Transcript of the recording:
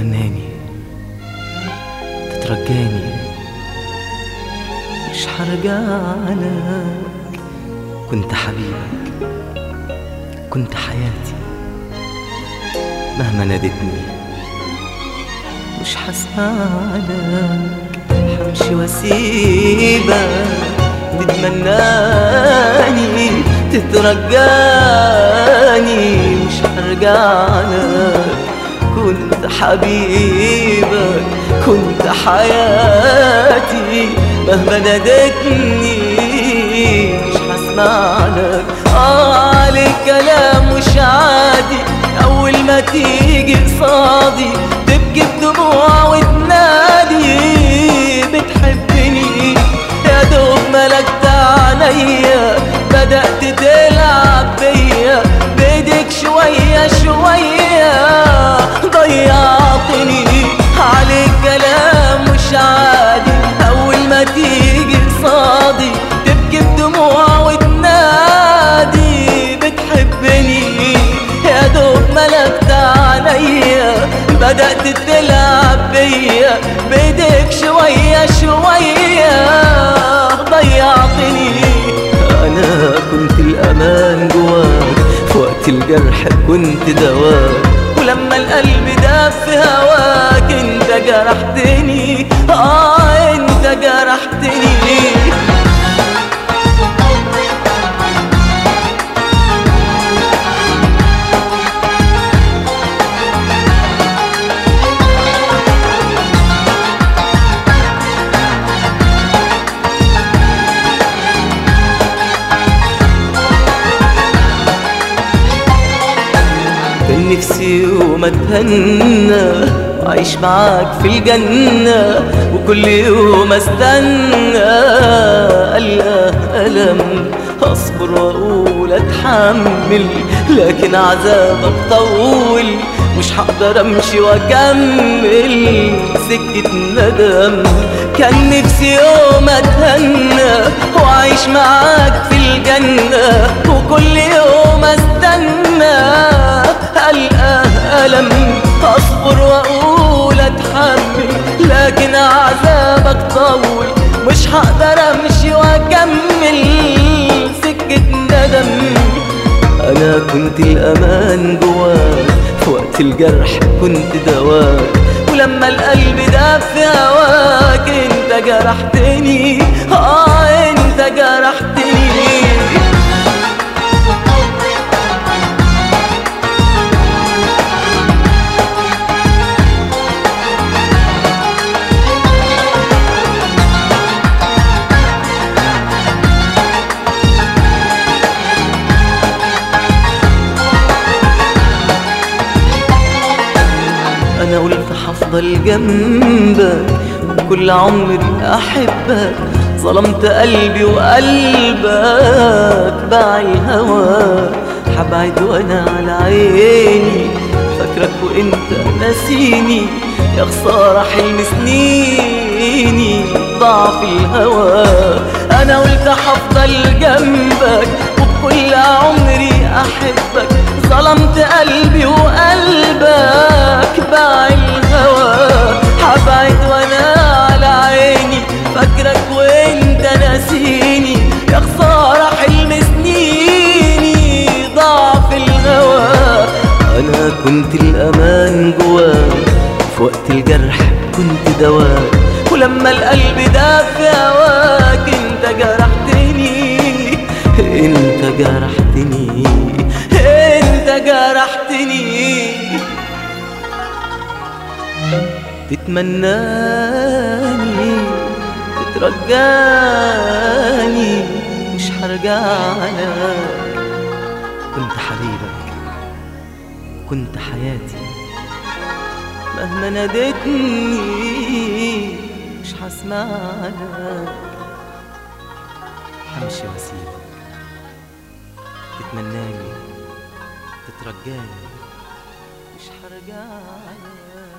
تتمناني تترجاني مش حرجعلك كنت حبيبك كنت حياتي مهما نادتني مش حسمعلك حمشي واسيبك تتمناني تترجاني مش هرجعلك كنت حبيبك كنت حياتي مهما نادتني مش هسمعلك اه عليك كلام مش عادي اول ما تيجي قصادي تبكي بدموع وتنادي بتحبني يا دوب ملكت عينيا بدأت تلعب بيا بايدك شوية شوية ضيعتني عليك كلام مش عادي أول ما تيجي قصادي تبكي بدموع وتنادي بتحبني يا دوب ملكت عليا بدأت تلعب بيا بايدك شوية شوية ضيعتني أنا كنت الأمان جواك في وقت الجرح كنت دواك ولما القلب داب في هواك انت جرحتني اه انت جرحتني كان نفسي يوم اتهنى وعيش معاك في الجنة وكل يوم استنى ألقى ألم أصبر وأقول أتحمل لكن عذابك طول مش هقدر أمشي وأكمل سكة ندم كان نفسي يوم أتهنى وأعيش معاك في الجنة وكل يوم استنى ألقى ألم أصبر وأقول أتحمل لكن عذابك طول مش هقدر أمشي وأكمل سكة ندم أنا كنت الأمان جواك في وقت الجرح كنت دواك ولما القلب داب في هواك انت جرحتني اه انت جرحتني انا قلت هفضل جنبك كل عمري احبك ظلمت قلبي وقلبك باع الهوى حبعد وانا على عيني فاكرك وانت ناسيني يا خسارة حلم سنيني ضعف الهوى انا قلت هفضل جنبك وبكل عمري احبك ظلمت قلبي وقلبك باع الهوى حبعد وانا على عيني فاكرك وانت ناسيني يا خسارة حلم سنيني ضعف الهوى انا كنت الامان جواك في وقت الجرح كنت دواك ولما القلب داب في هواك انت جرحتني انت جرحتني انت جرحتني تتمناني تترجاني مش هرجعلك كنت حبيبك كنت حياتي مهما ناديتني مش هسمعلك همشي واسيبك تتمناني تترجاني مش هرجعلك